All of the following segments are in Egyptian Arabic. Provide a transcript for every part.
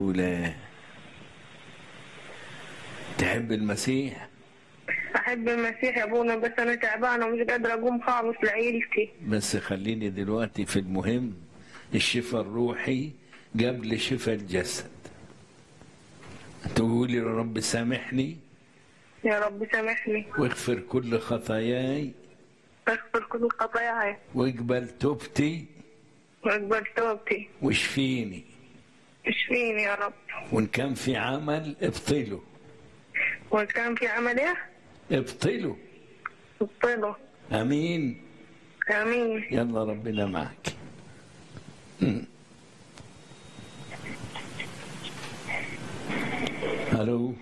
ولا تحب المسيح أحب المسيح يا أبونا بس أنا تعبانة ومش قادرة أقوم خالص لعيلتي بس خليني دلوقتي في المهم الشفاء الروحي قبل شفاء الجسد تقولي يا رب سامحني يا رب سامحني واغفر كل خطاياي اغفر كل خطاياي واقبل توبتي واقبل توبتي واشفيني اشفيني يا رب وان كان في عمل ابطله وإن كان في عمل إيه ابطله ابطله امين آمين يلا ربنا معك مم. الو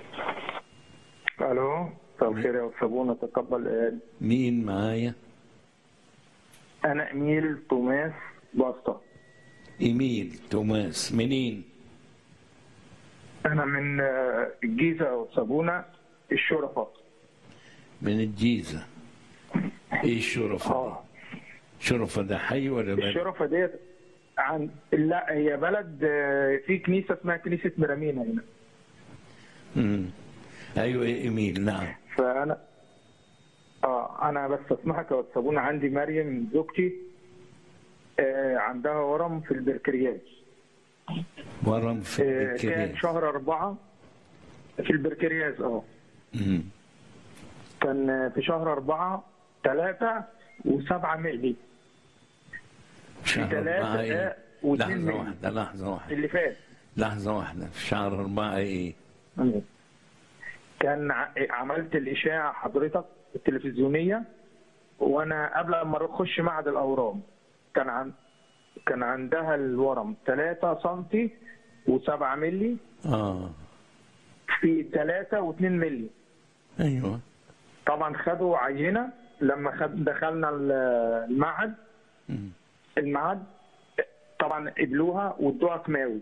الو مساء الخير يا استاذ بونا تقبل اياد مين معايا انا اميل توماس باسطة ايميل توماس منين انا من آه، الجيزه يا استاذ بونا الشرفاء من الجيزه ايه الشرفة دي اه شرفة ده حي ولا بلد الشرفاء ديت عن لا هي بلد آه، في كنيسه اسمها كنيسه مرامينا هنا مم. ايوه يا ايميل نعم فانا اه انا بس اسمحك يا استاذ بونا عندي مريم زوجتي آه عندها ورم في البركرياج ورم في آه كان الكريم شهر أربعة في البركرياز اه مم. كان في شهر أربعة ثلاثة وسبعة ملي شهر ثلاثة أربعة إيه؟ آه، واثنين لحظة ملي. واحدة لحظة واحدة اللي فات لحظة واحدة في شهر أربعة إيه كان ع- عملت الإشاعة حضرتك التلفزيونية وأنا قبل ما أخش معهد الأورام كان عن كان عندها الورم 3 سنتي و7 ملي آه في 3 و2 ملي أيوه طبعا خدوا عينة لما خد دخلنا ال- المعهد مم. المعهد طبعا قبلوها وادوها كيماوي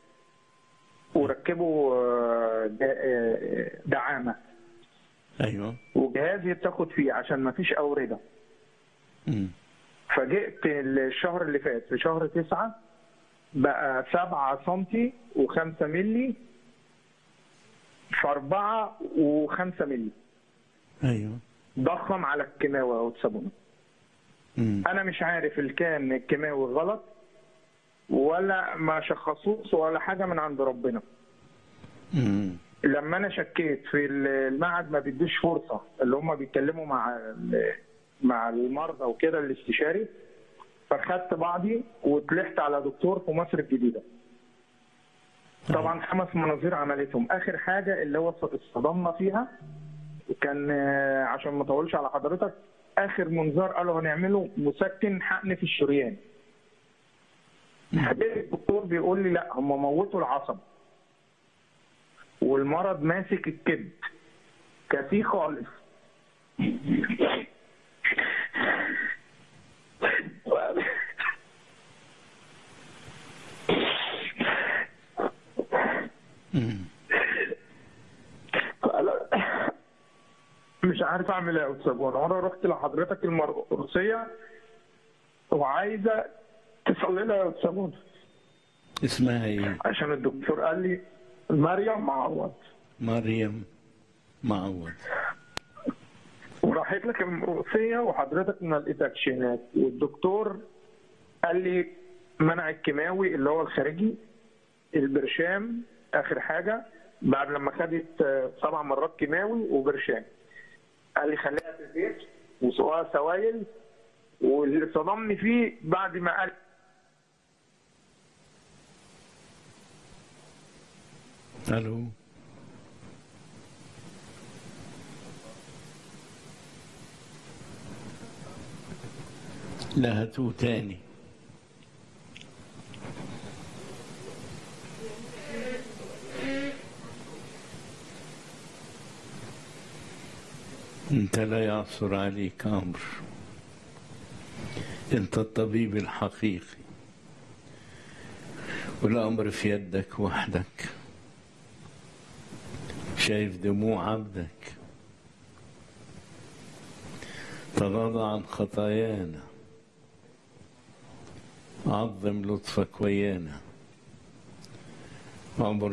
وركبوا آه، د- آه، دعامه أيوه وجهاز بتاخد فيه عشان ما فيش اورده مم. فجئت الشهر اللي فات في شهر تسعة بقى سبعة سنتي وخمسة ملي في أربعة وخمسة ملي أيوه ضخم على الكيماوي أو الصابونة مم. انا مش عارف اللي كان الكيماوي غلط ولا ما شخصوش ولا حاجه من عند ربنا مم. لما انا شكيت في المعهد ما بيدوش فرصه اللي هم بيتكلموا مع ال- مع المرضى وكده الاستشاري فخدت بعضي وطلعت على دكتور في مصر الجديده طبعا خمس مناظير عملتهم اخر حاجه اللي هو اصطدمنا فيها كان آه، عشان ما اطولش على حضرتك اخر منظار قالوا هنعمله مسكن حقن في الشريان حبيت الدكتور بيقول لي لا هم موتوا العصب والمرض ماسك الكبد كثير خالص مم. فأنا مش عارف اعمل ايه يا استاذ وانا انا رحت لحضرتك المرقصيه وعايزه تصلي لها يا استاذ منى. اسمها إيه عشان الدكتور قال لي مريم معوض مريم معوض وراحت لك المرقصيه وحضرتك ما لقيتكش هناك والدكتور قال لي منع الكيماوي اللي هو الخارجي البرشام اخر حاجه بعد لما خدت آه، سبع مرات كيماوي وبرشام قال لي خليها في البيت وسقوها سوائل واللي صدمني فيه بعد ما قال ألو لا هاتوه تاني انت لا يعثر عليك امر انت الطبيب الحقيقي والامر في يدك وحدك شايف دموع عبدك تغاضى عن خطايانا عظم لطفك ويانا عمر